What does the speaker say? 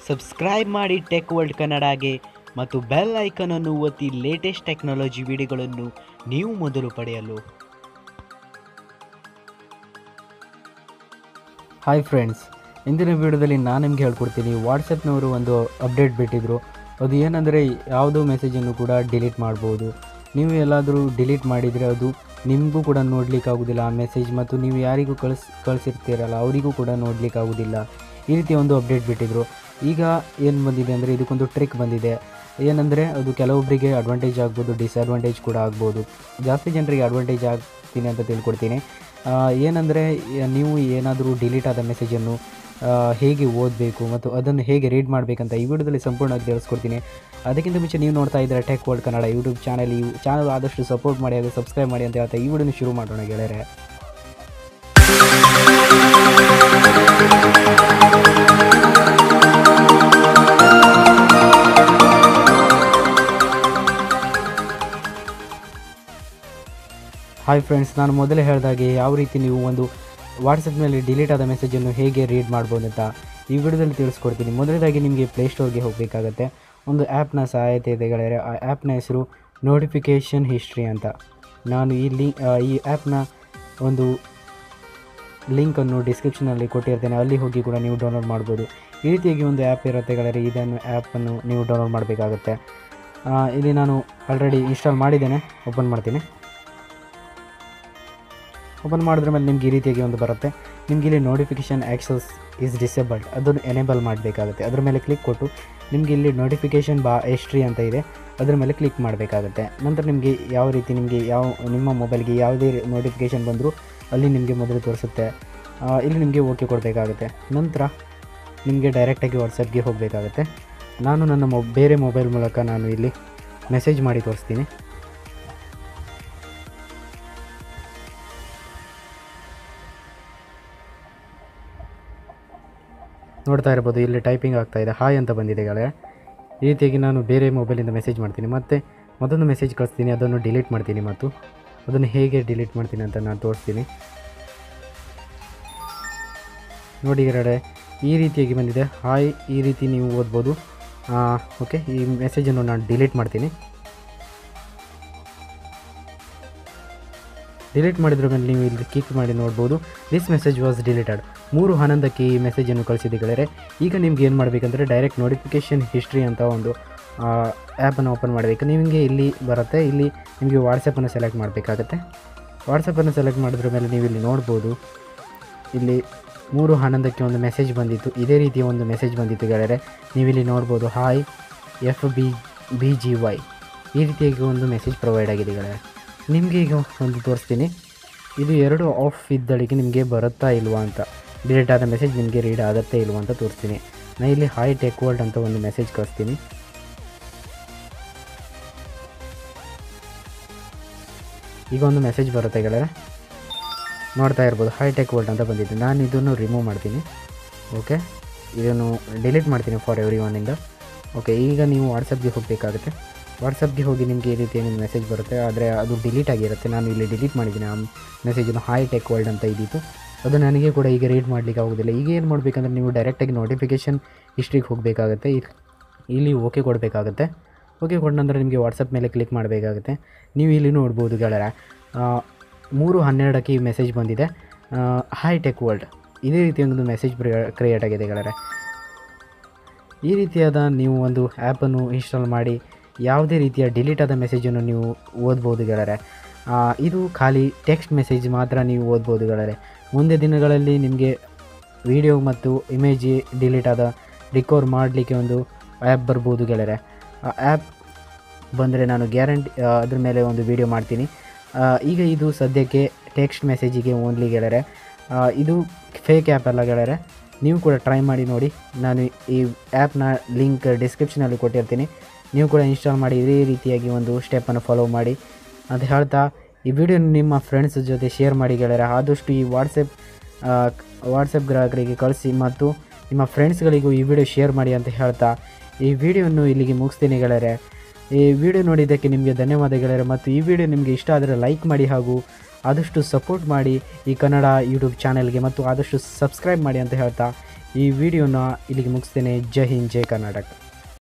subscribe ಮಾಡಿ tech world ಕನ್ನಡಗೆ ಮತ್ತು bell ಐಕನನ್ನು ಒತ್ತಿ ಲೇಟೆಸ್ಟ್ ಟೆಕ್ನಾಲಜಿ ವಿಡಿಯೋಗಳನ್ನು ನೀವು ಮೊದಲು ಪಡೆಯಲು ಹಾಯ್ ಫ್ರೆಂಡ್ಸ್ ಇಂದಿನ ವಿಡಿಯೋದಲ್ಲಿ ನಾನು ನಿಮ್ಗೆ ಹೇಳ್ಕೊಡ್ತೀನಿ ವಾಟ್ಸಪ್ನವರು ಒಂದು ಅಪ್ಡೇಟ್ ಬಿಟ್ಟಿದ್ರು ಅದು ಏನಂದರೆ ಯಾವುದೋ ಮೆಸೇಜನ್ನು ಕೂಡ ಡಿಲೀಟ್ ಮಾಡ್ಬೋದು ನೀವು ಎಲ್ಲಾದರೂ ಡಿಲೀಟ್ ಮಾಡಿದರೆ ಅದು ನಿಮಗೂ ಕೂಡ ನೋಡ್ಲಿಕ್ಕೆ ಆಗೋದಿಲ್ಲ ಆ ಮೆಸೇಜ್ ಮತ್ತು ನೀವು ಯಾರಿಗೂ ಕಳಿಸ್ ಕಳಿಸಿರ್ತೀರಲ್ಲ ಅವರಿಗೂ ಕೂಡ ನೋಡ್ಲಿಕ್ಕೆ ಆಗೋದಿಲ್ಲ ಈ ರೀತಿ ಒಂದು ಅಪ್ಡೇಟ್ ಬಿಟ್ಟಿದ್ರು ಈಗ ಏನು ಬಂದಿದೆ ಅಂದರೆ ಇದಕ್ಕೊಂದು ಟ್ರಿಕ್ ಬಂದಿದೆ ಏನಂದರೆ ಅದು ಕೆಲವೊಬ್ಬರಿಗೆ ಅಡ್ವಾಂಟೇಜ್ ಆಗ್ಬೋದು ಡಿಸ್ಅಡ್ವಾಂಟೇಜ್ ಕೂಡ ಆಗ್ಬೋದು ಜಾಸ್ತಿ ಜನರಿಗೆ ಅಡ್ವಾಂಟೇಜ್ ಆಗ್ತೀನಿ ಅಂತ ತಿಳ್ಕೊಡ್ತೀನಿ ಆ, ಏನಂದರೆ ನೀವು ಏನಾದರೂ ಡಿಲೀಟ್ ಆದ ಮೆಸೇಜನ್ನು ಆ, ಹೇಗೆ ಓದಬೇಕು ಮತ್ತು ಅದನ್ನು ಹೇಗೆ ರೀಡ್ ಮಾಡಬೇಕಂತ ಈ ವಿಡಿಯೋದಲ್ಲಿ ಸಂಪೂರ್ಣವಾಗಿ ತಿಳಿಸ್ಕೊಡ್ತೀನಿ ಅದಕ್ಕಿಂತ ಮುಂಚೆ ನೀವು ನೋಡ್ತಾ ಇದ್ದರೆ tech world Kannada YouTube channel ಈ ಚಾನಲ್ ಆದಷ್ಟು ಸಪೋರ್ಟ್ ಮಾಡಿ ಹಾಗೂ ಸಬ್ಸ್ಕ್ರೈಬ್ ಮಾಡಿ ಅಂತ ಹೇಳ್ತಾ ಈ ವಿಡಿಯೋನ ಶುರು ಮಾಡೋಣ ಗೆಳೆಯರೆ ಹಾಯ್ ಫ್ರೆಂಡ್ಸ್ ನಾನು ಮೊದಲೇ ಹೇಳಿದಾಗೆ ಯಾವ ರೀತಿ ನೀವು ಒಂದು ವಾಟ್ಸಪ್ನಲ್ಲಿ ಡಿಲೀಟ್ ಆದ ಮೆಸೇಜನ್ನು ಹೇಗೆ ರೀಡ್ ಮಾಡ್ಬೋದು ಅಂತ ಈ ವಿಡಿಯೋದಲ್ಲಿ ತಿಳಿಸ್ಕೊಡ್ತೀನಿ ಮೊದಲನೇದಾಗಿ ನಿಮಗೆ ಪ್ಲೇಸ್ಟೋರ್ಗೆ ಹೋಗಬೇಕಾಗತ್ತೆ ಒಂದು ಆ್ಯಪ್ನ ಸಹಾಯತೆ ಇದೆ ಗೆಳೆಯರೆ ಆ ಆ್ಯಪ್ನ ಹೆಸರು ನೋಟಿಫಿಕೇಷನ್ ಹಿಸ್ಟ್ರಿ ಅಂತ ನಾನು ಈ ಲಿ ಆ, ಈ ಆ್ಯಪ್ನ ಒಂದು ಲಿಂಕನ್ನು ಡಿಸ್ಕ್ರಿಪ್ಷನಲ್ಲಿ ಕೊಟ್ಟಿರ್ತೇನೆ ಅಲ್ಲಿ ಹೋಗಿ ಕೂಡ ನೀವು ಡೌನ್ಲೋಡ್ ಮಾಡ್ಬೋದು ಈ ರೀತಿಯಾಗಿ ಒಂದು ಆ್ಯಪ್ ಇರುತ್ತೆ ಗೆಳೆಯರೆ ಇದನ್ನು ಆ್ಯಪನ್ನು ನೀವು ಡೌನ್ಲೋಡ್ ಮಾಡಬೇಕಾಗತ್ತೆ ಆ, ಇಲ್ಲಿ ನಾನು ಆಲ್ರೆಡಿ ಇನ್ಸ್ಟಾಲ್ ಮಾಡಿದ್ದೇನೆ ಓಪನ್ ಮಾಡ್ತೀನಿ ಓಪನ್ ಮಾಡಿದ್ರ ಮೇಲೆ ನಿಮ್ಗೆ ಈ ರೀತಿಯಾಗಿ ಒಂದು ಬರುತ್ತೆ ನಿಮ್ಗೆ ಇಲ್ಲಿ ನೋಟಿಫಿಕೇಷನ್ ಆ್ಯಕ್ಸಸ್ ಇಸ್ ಡಿಸೇಬಲ್ಡ್ ಅದನ್ನು ಎನೇಬಲ್ ಮಾಡಬೇಕಾಗುತ್ತೆ ಅದ್ರ ಮೇಲೆ ಕ್ಲಿಕ್ ಕೊಟ್ಟು ನಿಮಗೆ ಇಲ್ಲಿ ನೋಟಿಫಿಕೇಷನ್ ಬಾ ಎಸ್ಟ್ರಿ ಅಂತ ಇದೆ ಅದ್ರ ಮೇಲೆ ಕ್ಲಿಕ್ ಮಾಡಬೇಕಾಗುತ್ತೆ ನಂತರ ನಿಮಗೆ ಯಾವ ರೀತಿ ನಿಮಗೆ ಯಾವ ನಿಮ್ಮ ಮೊಬೈಲ್ಗೆ ಯಾವುದೇ ನೋಟಿಫಿಕೇಷನ್ ಬಂದರೂ ಅಲ್ಲಿ ನಿಮಗೆ ಮೊದಲು ತೋರಿಸುತ್ತೆ ಆ, ಇಲ್ಲಿ ನಿಮಗೆ ಓಕೆ ಕೊಡಬೇಕಾಗುತ್ತೆ ನಂತರ ನಿಮಗೆ ಡೈರೆಕ್ಟಾಗಿ ವಾಟ್ಸಪ್ಗೆ ಹೋಗಬೇಕಾಗುತ್ತೆ ನಾನು ನನ್ನ ಮೊ ಬೇರೆ ಮೊಬೈಲ್ ಮೂಲಕ ನಾನು ಇಲ್ಲಿ ಮೆಸೇಜ್ ಮಾಡಿ ತೋರಿಸ್ತೀನಿ ನೋಡ್ತಾ ಇರ್ಬೋದು ಇಲ್ಲಿ ಟೈಪಿಂಗ್ ಆಗ್ತಾ ಇದೆ ಹಾಯ್ ಅಂತ ಬಂದಿದೆ ಗೆಳೆಯ ಈ ರೀತಿಯಾಗಿ ನಾನು ಬೇರೆ ಮೊಬೈಲಿಂದ ಮೆಸೇಜ್ ಮಾಡ್ತೀನಿ ಮತ್ತು ಮತ್ತೊಂದು ಮೆಸೇಜ್ ಕಳಿಸ್ತೀನಿ ಅದನ್ನು ಡಿಲೀಟ್ ಮಾಡ್ತೀನಿ ಮತ್ತು ಅದನ್ನು ಹೇಗೆ ಡಿಲೀಟ್ ಮಾಡ್ತೀನಿ ಅಂತ ನಾನು ತೋರಿಸ್ತೀನಿ ನೋಡಿ ಗೆಳೆಯರೆ ಈ ರೀತಿಯಾಗಿ ಬಂದಿದೆ ಹಾಯ್ ಈ ರೀತಿ ನೀವು ಓದ್ಬೋದು ಓಕೆ ಈ ಮೆಸೇಜನ್ನು ನಾನು ಡಿಲೀಟ್ ಮಾಡ್ತೀನಿ ಡಿಲೀಟ್ ಮಾಡಿದ್ರ ಮೇಲೆ ನೀವು ಇಲ್ಲಿ ಕ್ಲಿಕ್ ಮಾಡಿ ನೋಡ್ಬೋದು ದಿಸ್ ಮೆಸೇಜ್ ವಾಸ್ ಡಿಲೀಟೆಡ್ ಮೂರು ಹನ್ನೊಂದಕ್ಕೆ ಈ ಮೆಸೇಜನ್ನು ಕಳಿಸಿದೆ ಗೆಳೆಯರೆ ಈಗ ನಿಮ್ಗೆ ಏನು ಮಾಡಬೇಕಂದ್ರೆ ಡೈರೆಕ್ಟ್ ನೋಟಿಫಿಕೇಷನ್ ಹಿಸ್ಟ್ರಿ ಅಂತ ಒಂದು ಆ್ಯಪನ್ನು ಓಪನ್ ಮಾಡಬೇಕು ನಿಮಗೆ ಇಲ್ಲಿ ಬರುತ್ತೆ ಇಲ್ಲಿ ನಿಮಗೆ ವಾಟ್ಸಪ್ಪನ್ನು ಸೆಲೆಕ್ಟ್ ಮಾಡಬೇಕಾಗತ್ತೆ ವಾಟ್ಸಪ್ಪನ್ನು ಸೆಲೆಕ್ಟ್ ಮಾಡಿದ್ರ ಮೇಲೆ ನೀವು ಇಲ್ಲಿ ನೋಡ್ಬೋದು ಇಲ್ಲಿ ಮೂರು ಹನ್ನೊಂದಕ್ಕೆ ಒಂದು ಮೆಸೇಜ್ ಬಂದಿತ್ತು ಇದೇ ರೀತಿಯ ಒಂದು ಮೆಸೇಜ್ ಬಂದಿತ್ತು ಗೆಳೆಯರೆ ನೀವಿಲ್ಲಿ ನೋಡ್ಬೋದು hi F B B G Y ಈ ರೀತಿಯಾಗಿ ಒಂದು ಮೆಸೇಜ್ ಪ್ರೊವೈಡ್ ಆಗಿದೆ ಗೆಳೆಯರೆ ನಿಮಗೆ ಈಗ ಒಂದು ತೋರಿಸ್ತೀನಿ ಇದು ಎರಡು ಆಫ್ ಇದ್ದಳಿಗೆ ನಿಮಗೆ ಬರುತ್ತಾ ಇಲ್ವಾ ಅಂತ ಡಿಲೀಟ್ ಆದ ಮೆಸೇಜ್ ನಿಮಗೆ ರೀಡ್ ಆಗುತ್ತಾ ಇಲ್ವಾ ಅಂತ ತೋರಿಸ್ತೀನಿ ನಾನು ಇಲ್ಲಿ ಹಾಯ್ ಟೆಕ್ ವರ್ಲ್ಡ್ ಅಂತ ಒಂದು ಮೆಸೇಜ್ ಕಳಿಸ್ತೀನಿ ಈಗ ಒಂದು ಮೆಸೇಜ್ ಬರುತ್ತೆ ಗೆಳೆಯರೆ ನೋಡ್ತಾ ಇರ್ಬೋದು ಹೈ ಟೆಕ್ ವರ್ಲ್ಡ್ ಅಂತ ಬಂದಿದೆ ನಾನು ಇದನ್ನು ರಿಮೂವ್ ಮಾಡ್ತೀನಿ ಓಕೆ ಇದನ್ನು ಡಿಲೀಟ್ ಮಾಡ್ತೀನಿ ಫಾರ್ ಎವ್ರಿ ಒನ್ನಿಂದ ಓಕೆ ಈಗ ನೀವು ವಾಟ್ಸಪ್ಗೆ ಹೋಗಬೇಕಾಗುತ್ತೆ ವಾಟ್ಸಪ್ಗೆ ಹೋಗಿ ನಿಮಗೆ ಈ ರೀತಿ ನಿಮ್ಮ ಮೆಸೇಜ್ ಬರುತ್ತೆ ಆದರೆ ಅದು ಡಿಲೀಟ್ ಆಗಿರುತ್ತೆ ನಾನು ಇಲ್ಲಿ ಡಿಲೀಟ್ ಮಾಡಿದ್ದೀನಿ ಆ ಮೆಸೇಜನ್ನು ಹಾಯ್ ಟೆಕ್ ವರ್ಲ್ಡ್ ಅಂತ ಇದ್ದಿತ್ತು ಅದು ನನಗೆ ಕೂಡ ಈಗ ರೀಡ್ ಮಾಡಲಿಕ್ಕೆ ಆಗೋದಿಲ್ಲ ಈಗ ಏನು ಮಾಡಬೇಕಂದ್ರೆ ನೀವು ಡೈರೆಕ್ಟಾಗಿ ನೋಟಿಫಿಕೇಷನ್ ಹಿಸ್ಟ್ರಿಗೆ ಹೋಗಬೇಕಾಗುತ್ತೆ ಇಲ್ಲಿ ಓಕೆ ಕೊಡಬೇಕಾಗುತ್ತೆ ಓಕೆ ಕೊಟ್ಟ ನಂತರ ನಿಮಗೆ ವಾಟ್ಸಪ್ ಮೇಲೆ ಕ್ಲಿಕ್ ಮಾಡಬೇಕಾಗುತ್ತೆ ನೀವು ಇಲ್ಲಿ ನೋಡ್ಬೋದು ಗೆಳೆಯರೆ ಆ, ಮೂರು ಹನ್ನೆರಡಕ್ಕೆ ಈ ಮೆಸೇಜ್ ಬಂದಿದೆ ಹೈ ಟೆಕ್ ವರ್ಲ್ಡ್ ಇದೇ ರೀತಿ ಒಂದು ಮೆಸೇಜ್ ಕ್ರಿಯೇಟ್ ಆಗಿದೆ ಗೆಳೆಯರೆ ಈ ರೀತಿಯಾದ ನೀವು ಒಂದು ಆ್ಯಪನ್ನು ಇನ್ಸ್ಟಾಲ್ ಮಾಡಿ ಯಾವುದೇ ರೀತಿಯ ಡಿಲೀಟ್ ಆದ ಮೆಸೇಜನ್ನು ನೀವು ಓದ್ಬೋದು ಗೆಳೆಯರೆ ಆ, ಇದು ಖಾಲಿ ಟೆಕ್ಸ್ಟ್ ಮೆಸೇಜ್ ಮಾತ್ರ ನೀವು ಓದ್ಬೋದು ಗೆಳೆಯರೆ ಮುಂದೆ ದಿನಗಳಲ್ಲಿ ನಿಮಗೆ ವಿಡಿಯೋ ಮತ್ತು ಇಮೇಜ್ ಡಿಲೀಟ್ ಆದ ರಿಕವರ್ ಮಾಡಲಿಕ್ಕೆ ಒಂದು ಆ್ಯಪ್ ಬರ್ಬೋದು ಗೆಳೆಯರೆ ಆ ಆ್ಯಪ್ ಬಂದರೆ ನಾನು ಗ್ಯಾರಂಟಿ ಅದ್ರ ಮೇಲೆ ಒಂದು ವಿಡಿಯೋ ಮಾಡ್ತೀನಿ ಆ, ಈಗ ಇದು ಸದ್ಯಕ್ಕೆ ಟೆಕ್ಸ್ಟ್ ಮೆಸೇಜಿಗೆ ಓನ್ಲಿ ಗೆಳೆಯರೆ ಆ, ಇದು ಫೇಕ್ ಆ್ಯಪ್ ಅಲ್ಲ ಗೆಳೆಯರೆ ನೀವು ಕೂಡ ಟ್ರೈ ಮಾಡಿ ನೋಡಿ ನಾನು ಈ ಆ್ಯಪ್ನ ಲಿಂಕ್ ಡಿಸ್ಕ್ರಿಪ್ಷನಲ್ಲಿ ಕೊಟ್ಟಿರ್ತೀನಿ ನೀವು ಕೂಡ ಇನ್ಸ್ಟಾಲ್ ಮಾಡಿ ಇದೇ ರೀತಿಯಾಗಿ ಒಂದು ಸ್ಟೆಪ್ಪನ್ನು ಫಾಲೋ ಮಾಡಿ ಅಂತ ಹೇಳ್ತಾ ಈ ವಿಡಿಯೋ ನಿಮ್ಮ ಫ್ರೆಂಡ್ಸ್ ಜೊತೆ ಶೇರ್ ಮಾಡಿ ಗೆಳೆಯರೆ ಆದಷ್ಟು ಈ ವಾಟ್ಸಪ್ ವಾಟ್ಸಪ್ ಗ್ರಾಹಕರಿಗೆ ಕಳಿಸಿ ಮತ್ತು ನಿಮ್ಮ ಫ್ರೆಂಡ್ಸ್ಗಳಿಗೂ ಈ ವಿಡಿಯೋ ಶೇರ್ ಮಾಡಿ ಅಂತ ಹೇಳ್ತಾ ಈ ವಿಡಿಯೋವನ್ನು ಇಲ್ಲಿಗೆ ಮುಗಿಸ್ತೀನಿ ಗೆಳೆಯರೆ ಈ ವಿಡಿಯೋ ನೋಡಿದ್ದಕ್ಕೆ ನಿಮಗೆ ಧನ್ಯವಾದ ಗೆಳೆಯರೆ ಮತ್ತು ಈ ವಿಡಿಯೋ ನಿಮಗೆ ಇಷ್ಟ ಆದರೆ ಲೈಕ್ ಮಾಡಿ ಹಾಗೂ ಆದಷ್ಟು ಸಪೋರ್ಟ್ ಮಾಡಿ ಈ ಕನ್ನಡ ಯೂಟ್ಯೂಬ್ ಚಾನೆಲ್ಗೆ ಮತ್ತು ಆದಷ್ಟು ಸಬ್ಸ್ಕ್ರೈಬ್ ಮಾಡಿ ಅಂತ ಹೇಳ್ತಾ ಈ ವಿಡಿಯೋನ ಇಲ್ಲಿಗೆ ಮುಗಿಸ್ತೇನೆ ಜೈ ಹಿಂದ್ ಜೈ ಕರ್ನಾಟಕ